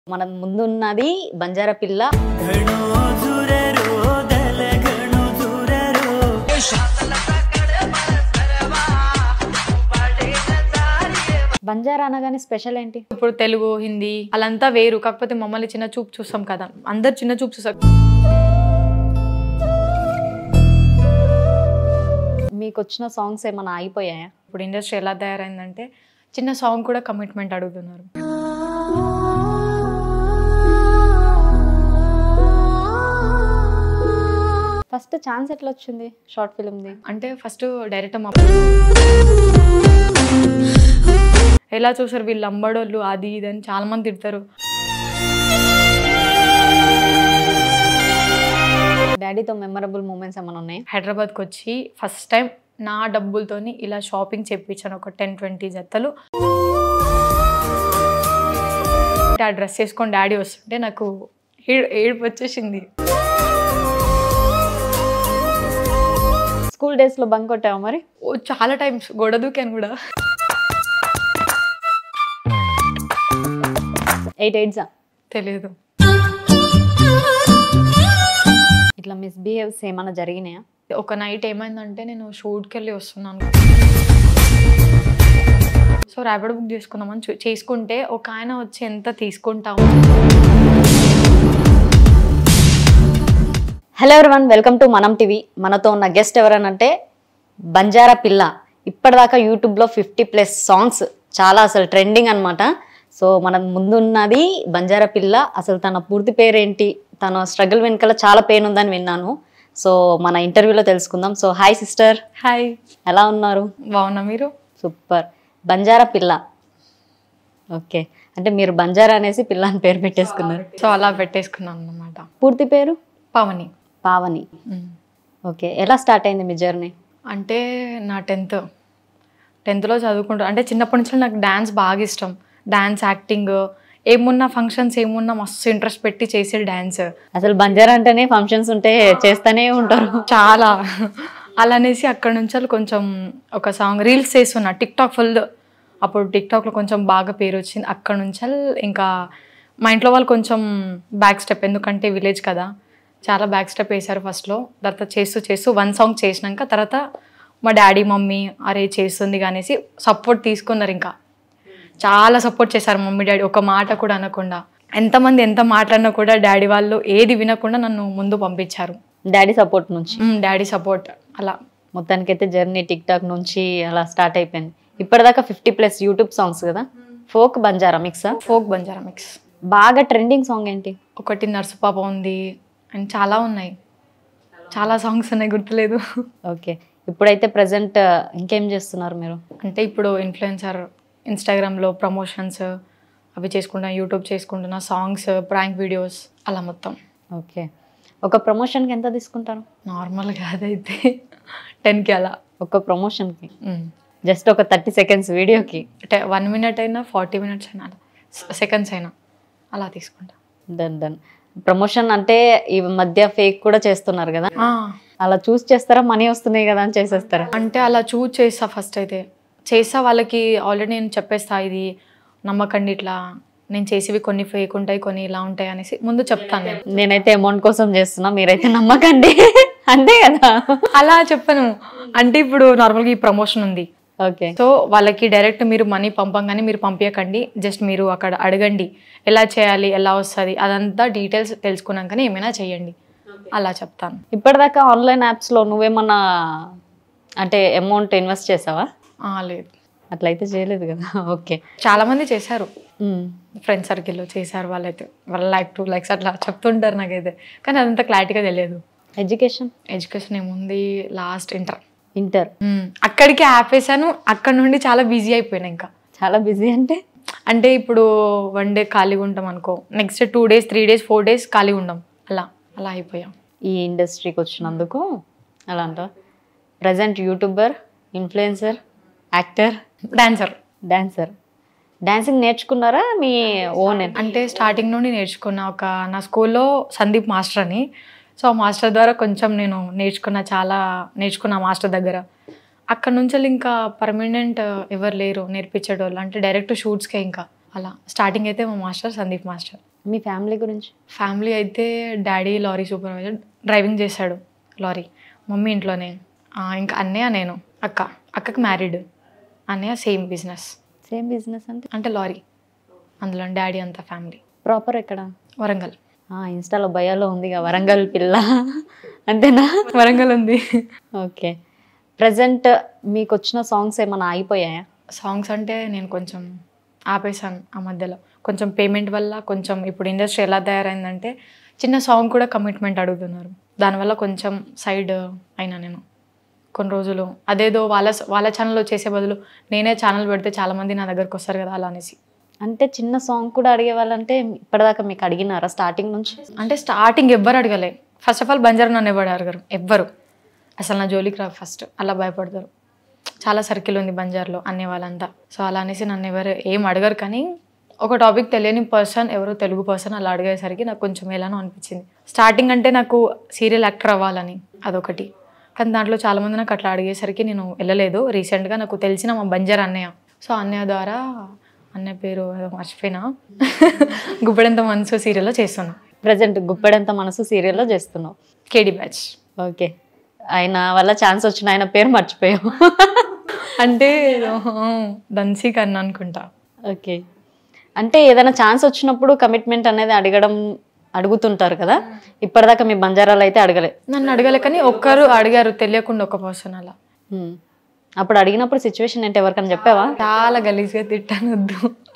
మన ముందున్నది బంజారా పిల్ల ઘણો દૂરરો દલ ઘણો દૂરરો బంజారా అనగానే స్పెషల్ ఏంటి ఇప్పుడు తెలుగు హిందీ అలంతా వేరు కాకపోతే మమ్మల్ని చిన్న చూపు చూస్తాం కదా అందరు చిన్న చూపు చూసాం మీకు వచ్చిన సాంగ్స్ ఏమైనా ఆగిపోయాయా ఇప్పుడు ఇండస్ట్రీ ఎలా తయారైందంటే చిన్న సాంగ్ కూడా కమిట్మెంట్ అడుగుతున్నారు ఫస్ట్ ఛాన్స్ ఎట్లా వచ్చింది షార్ట్ ఫిల్మ్ది అంటే ఫస్ట్ డైరెక్ట్ మా ఎలా చూసారు వీళ్ళు అంబడోళ్ళు అది ఇది అని చాలా మంది తిడతారు డాడీతో మెమరబుల్ మూమెంట్స్ ఏమైనా ఉన్నాయా హైదరాబాద్కి వచ్చి ఫస్ట్ టైం నా డబ్బులతోని ఇలా షాపింగ్ చేయించాను ఒక టెన్ ట్వంటీ జతలు ఆ డ్రెస్ వేసుకొని డాడీ వస్తుంటే నాకు ఏడు ఏడుపు వచ్చేసింది స్కూల్ డేస్ లో బంక్ కొట్టావా మరి ఓ చాలా టైమ్స్ గొడవ దూకాను కూడా ఎయిట్ ఎయిట్సా తెలియదు ఇట్లా మిస్బిహేవ్స్ ఏమైనా జరిగినాయా ఒక నైట్ ఏమైందంటే నేను షూట్కి వెళ్ళి వస్తున్నాను సో ర్యాపిడ్ బుక్ చేసుకుందామని చూ- చేసుకుంటే ఒక ఆయన వచ్చి ఎంత తీసుకుంటాము హలో ఎవరివన్ వెల్కమ్ టు మనం టీవీ మనతో ఉన్న గెస్ట్ ఎవరనంటే బంజారా పిల్ల ఇప్పటిదాకా యూట్యూబ్లో ఫిఫ్టీ ప్లస్ సాంగ్స్ చాలా అసలు ట్రెండింగ్ అన్నమాట సో మన ముందున్నది బంజారా పిల్ల అసలు తన పూర్తి పేరేంటి తన స్ట్రగుల్ వెనకాల చాలా పెయిన్ ఉందని విన్నాను సో మన ఇంటర్వ్యూలో తెలుసుకుందాం సో హాయ్ సిస్టర్ హాయ్ ఎలా ఉన్నారు బాగున్నా మీరు సూపర్ బంజారా పిల్ల ఓకే అంటే మీరు బంజారా అనేసి పిల్ల అని పేరు పెట్టేసుకున్నారు సో అలా పెట్టేసుకున్నాను అన్నమాట పూర్తి పేరు పవని పావని మ్. ఓకే ఎలా స్టార్ట్ అయింది మీ జర్నీ అంటే నా టెన్త్ టెన్త్లో చదువుకుంటా అంటే చిన్నప్పటి నుంచి నాకు డ్యాన్స్ బాగా ఇష్టం డ్యాన్స్ యాక్టింగ్ ఏమున్నా ఫంక్షన్స్ ఏమున్నా మస్తు ఇంట్రెస్ట్ పెట్టి చేసే డ్యాన్స్ అసలు బంజారా అంటేనే ఫంక్షన్స్ ఉంటే చేస్తూనే ఉంటారు చాలా అలా అనేసి అక్కడ నుంచి వాళ్ళు కొంచెం ఒక సాంగ్ రీల్స్ చేస్తున్నా టిక్ టాక్ ఫుల్ అప్పుడు టిక్ టాక్లో కొంచెం బాగా పేరు వచ్చింది అక్కడ నుంచి ఇంకా మా ఇంట్లో వాళ్ళు కొంచెం బ్యాక్ స్టెప్ ఎందుకంటే విలేజ్ కదా చాలా బ్యాక్ స్టెప్ వేశారు ఫస్ట్లో తర్వాత చేస్తూ చేస్తూ వన్ సాంగ్ చేసినాక తర్వాత మా డాడీ మమ్మీ అరే చేస్తుంది అనేసి సపోర్ట్ తీసుకున్నారు ఇంకా చాలా సపోర్ట్ చేశారు మమ్మీ డాడీ ఒక మాట కూడా అనకుండా ఎంతమంది ఎంత మాట్లాడినా కూడా డాడీ వాళ్ళు ఏది వినకుండా నన్ను ముందు పంపించారు డాడీ సపోర్ట్ నుంచి డాడీ సపోర్ట్ అలా మొత్తానికైతే జర్నీ టిక్ టాక్ నుంచి అలా స్టార్ట్ అయిపోయింది ఇప్పటిదాకా ఫిఫ్టీ ప్లస్ యూట్యూబ్ సాంగ్స్ కదా folk Banjara mix folk Banjara mix బాగా ట్రెండింగ్ సాంగ్ ఏంటి ఒకటి నర్సు పాప ఉంది అండ్ చాలా ఉన్నాయి చాలా సాంగ్స్ ఉన్నాయి గుర్తులేదు ఓకే ఇప్పుడైతే ప్రజెంట్ ఇంకేం చేస్తున్నారు మీరు అంటే ఇప్పుడు ఇన్ఫ్లుయెన్సర్ ఇన్స్టాగ్రామ్లో ప్రమోషన్స్ అవి చేసుకుంటున్నా యూట్యూబ్ చేసుకుంటున్నా సాంగ్స్ ప్రాంక్ వీడియోస్ అలా మొత్తం ఓకే ఒక ప్రమోషన్కి ఎంత తీసుకుంటారు నార్మల్గా అదైతే టెన్కి అలా ఒక ప్రమోషన్కి జస్ట్ ఒక థర్టీ సెకండ్స్ వీడియోకి అంటే వన్ మినిట్ అయినా ఫార్టీ మినిట్స్ అయినా అలా సెకండ్స్ అయినా అలా తీసుకుంటా డన్ డన్ ప్రమోషన్ అంటే ఈ మధ్య ఫేక్ కూడా చేస్తున్నారు కదా ఆ, అలా చూస్ చేస్తారా మనీ వస్తున్నాయి కదా అని చేసేస్తారా అంటే అలా చూజ్ చేస్తా ఫస్ట్ అయితే చేస్తా వాళ్ళకి ఆల్రెడీ నేను చెప్పేస్తా ఇది నమ్మకండి ఇట్లా నేను చేసేవి కొన్ని ఫేక్ ఉంటాయి కొన్ని ఇలా ఉంటాయి అనేసి ముందు చెప్తాను నేను నేనైతే అమౌంట్ కోసం చేస్తున్నా మీరైతే నమ్మకండి అంతే కదా అలా చెప్పను అంటే ఇప్పుడు నార్మల్గా ఈ ప్రమోషన్ ఉంది ఓకే సో వాళ్ళకి డైరెక్ట్ మీరు మనీ పంపంగానే మీరు పంపించకండి జస్ట్ మీరు అక్కడ అడగండి ఎలా చేయాలి ఎలా వస్తుంది అదంతా డీటెయిల్స్ తెలుసుకున్నాకనే ఏమైనా చేయండి అలా చెప్తాను ఇప్పటిదాకా ఆన్లైన్ యాప్స్లో నువ్వేమన్నా అంటే అమౌంట్ ఇన్వెస్ట్ చేసావా ఆ, లేదు అట్లయితే చేయలేదు కదా ఓకే చాలా మంది చేశారు ఫ్రెండ్ సర్కిల్లో చేశారు వాళ్ళైతే వాళ్ళ లైక్ టూ లైక్స్ అట్లా చెప్తుంటారు నాకైతే కానీ అదంతా క్లారిటీగా తెలియదు ఎడ్యుకేషన్ ఎడ్యుకేషన్ ఏముంది లాస్ట్ ఇంటర్ ఇంటర్ అక్కడికి యాప్ వేసాను అక్కడ నుండి చాలా బిజీ అయిపోయినా ఇంకా చాలా బిజీ అంటే అంటే ఇప్పుడు వన్ డే ఖాళీగా ఉంటాం అనుకో next two days three days four days ఖాళీగా ఉంటాం అలా అలా అయిపోయాం ఈ ఇండస్ట్రీకి వచ్చినందుకు అలా అంట present YouTuber influencer actor dancer dancer dancing నేర్చుకున్నారా మీ ఓన్ అంటే స్టార్టింగ్ నుండి నేర్చుకున్న ఒక నా స్కూల్లో సందీప్ మాస్టర్ అని సో ఆ మాస్టర్ ద్వారా కొంచెం నేను నేర్చుకున్న చాలా నేర్చుకున్న మాస్టర్ దగ్గర అక్కడ నుంచి ఇంకా పర్మనెంట్ ఎవరు లేరు నేర్పించేటోళ్ళు అంటే డైరెక్ట్ షూట్స్కే ఇంకా అలా స్టార్టింగ్ అయితే మా మాస్టర్ సందీప్ మాస్టర్ మీ ఫ్యామిలీ గురించి ఫ్యామిలీ అయితే డాడీ లారీ సూపర్వైజర్ డ్రైవింగ్ చేశాడు లారీ మమ్మీ ఇంట్లోనే ఆ, ఇంకా అన్నయ్య నేను అక్క అక్కకి మ్యారీడ్ అన్నయ్య సేమ్ బిజినెస్ సేమ్ బిజినెస్ అంటే అంటే లారీ అందులో డాడీ అంతా ఫ్యామిలీ ప్రాపర్ ఎక్కడ వరంగల్ ఆ, ఇన్స్టాలో బయోలో ఉందిగా వరంగల్ పిల్ల అంతేనా వరంగల్ ఉంది ఓకే ప్రజెంట్ మీకు వచ్చిన సాంగ్స్ ఏమైనా ఆగిపోయాయా సాంగ్స్ అంటే నేను కొంచెం ఆపేసాను ఆ మధ్యలో కొంచెం పేమెంట్ వల్ల కొంచెం ఇప్పుడు ఇండస్ట్రీ ఎలా తయారైందంటే చిన్న సాంగ్ కూడా కమిట్మెంట్ అడుగుతున్నారు దానివల్ల కొంచెం సైడ్ అయినా నేను కొన్ని రోజులు అదేదో వాళ్ళ వాళ్ళ ఛానల్లో చేసే బదులు నేనే ఛానల్ పెడితే చాలామంది నా దగ్గరకు వస్తారు కదా అలా అనేసి అంటే చిన్న సాంగ్ కూడా అడిగే వాళ్ళంటే ఇప్పటిదాకా మీకు అడిగినారా స్టార్టింగ్ నుంచి అంటే స్టార్టింగ్ ఎవ్వరు అడగలే ఫస్ట్ ఆఫ్ ఆల్ బంజారా నన్ను ఎవరు అడగరు ఎవ్వరు అసలు నా జోలికి రా ఫస్ట్ అలా భయపడతారు చాలా సర్కిల్ ఉంది బంజార్లో అనే వాళ్ళంతా సో అలా అనేసి నన్ను ఎవరు ఏం అడగరు కానీ ఒక టాపిక్ తెలియని పర్సన్ ఎవరో తెలుగు పర్సన్ అలా అడిగేసరికి నాకు కొంచెం ఎలానో అనిపించింది స్టార్టింగ్ అంటే నాకు సీరియల్ యాక్టర్ అవ్వాలని అదొకటి కానీ దాంట్లో చాలామంది నాకు అట్లా అడిగేసరికి నేను వెళ్ళలేదు రీసెంట్గా నాకు తెలిసిన మా బంజారా అన్నయ్య సో అన్నయ్య ద్వారా అన్నయ్య పేరు ఏదో మర్చిపోయినా గుప్పెడంత మనసు సీరియల్లో చేస్తున్నాను ప్రజెంట్ గుప్పెడంత మనసు సీరియల్లో చేస్తున్నావు కేడి బ్యాచ్ ఓకే ఆయన వల్ల ఛాన్స్ వచ్చిన ఆయన పేరు మర్చిపోయావు అంటే దంసి కన్నా అనుకుంటా ఓకే అంటే ఏదైనా ఛాన్స్ వచ్చినప్పుడు కమిట్మెంట్ అనేది అడగడం అడుగుతుంటారు కదా ఇప్పటిదాకా మీ బంజారాలు అయితే అడగలే నన్ను అడగలే కానీ ఒక్కరు అడిగారు తెలియకుండా ఒక పర్సన్ అలా హ్మ్. అప్పుడు అడిగినప్పుడు సిచ్యువేషన్ ఏంటి ఎవరికైనా చెప్పావా చాలా గలీజ్గా తిట్టాను వద్దు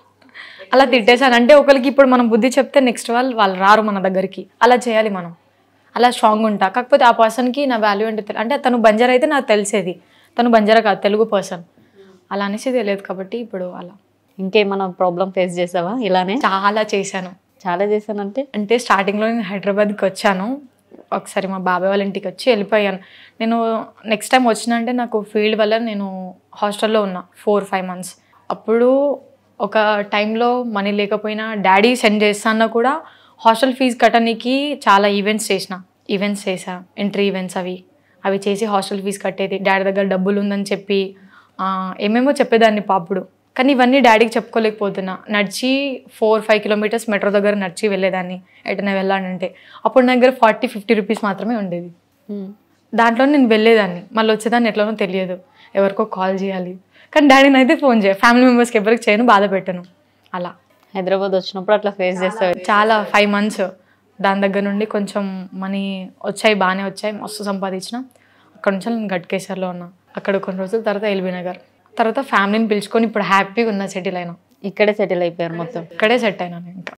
అలా తిట్టేశాను అంటే ఒకరికి ఇప్పుడు మనం బుద్ధి చెప్తే నెక్స్ట్ వాళ్ళు వాళ్ళు రారు మన దగ్గరికి అలా చేయాలి మనం అలా స్ట్రాంగ్ ఉంటా కాకపోతే ఆ పర్సన్కి నా వాల్యూ అంటే తెలి- అంటే తను బంజారా అయితే నాకు తెలిసేది తను బంజారా కాదు తెలుగు పర్సన్ అలా అనేసి తెలియదు కాబట్టి ఇప్పుడు అలా ఇంకేమైనా ప్రాబ్లం ఫేస్ చేసావా ఇలానే చాలా చేశాను చాలా చేశానంటే అంటే స్టార్టింగ్లో నేను హైదరాబాద్కి వచ్చాను ఒకసారి మా బాబాయ్ వాళ్ళ ఇంటికి వచ్చి వెళ్ళిపోయాను నేను నెక్స్ట్ టైం వచ్చిన అంటే నాకు ఫీల్డ్ వల్ల నేను హాస్టల్లో ఉన్నా ఫోర్ ఫైవ్ మంత్స్ అప్పుడు ఒక టైంలో మనీ లేకపోయినా డాడీ సెండ్ చేస్తాన్నా కూడా హాస్టల్ ఫీజు కట్టడానికి చాలా ఈవెంట్స్ చేసిన ఈవెంట్స్ చేసా ఎంట్రీ ఈవెంట్స్ అవి అవి చేసి హాస్టల్ ఫీజు కట్టేది డాడీ దగ్గర డబ్బులు ఉందని చెప్పి ఆ, ఏమేమో చెప్పేదాన్ని పాపుడు కానీ ఇవన్నీ డాడీకి చెప్పుకోలేకపోతున్నా నడిచి ఫోర్ ఫైవ్ కిలోమీటర్స్ మెట్రో దగ్గర నడిచి వెళ్ళేదాన్ని ఎటైనా వెళ్ళానంటే అప్పుడు నా దగ్గర ఫార్టీ ఫిఫ్టీ రూపీస్ మాత్రమే ఉండేది హ్మ్. దాంట్లో నేను వెళ్ళేదాన్ని మళ్ళీ వచ్చేదాన్ని ఎట్లనో తెలియదు ఎవరికో కాల్ చేయాలి కానీ డాడీని అయితే ఫోన్ చేయ ఫ్యామిలీ మెంబర్స్కి ఎవరికి చేయను బాధ పెట్టను అలా హైదరాబాద్ వచ్చినప్పుడు అట్లా ఫేస్ చేస్తావు చాలా ఫైవ్ మంత్స్ దాని దగ్గర నుండి కొంచెం మనీ వచ్చాయి బాగానే వచ్చాయి మస్తు సంపాదించిన అక్కడ నుంచి నేను గట్కేసర్లో ఉన్నా అక్కడ కొన్ని రోజుల తర్వాత ఎల్బీ నగర్ తర్వాత ఫ్యామిలీని పిలుచుకొని ఇప్పుడు హ్యాపీగా ఉన్నా సెటిల్ అయినా ఇక్కడే సెటిల్ అయిపోయారు మొత్తం ఇక్కడే సెట్ అయినా నేను ఇంకా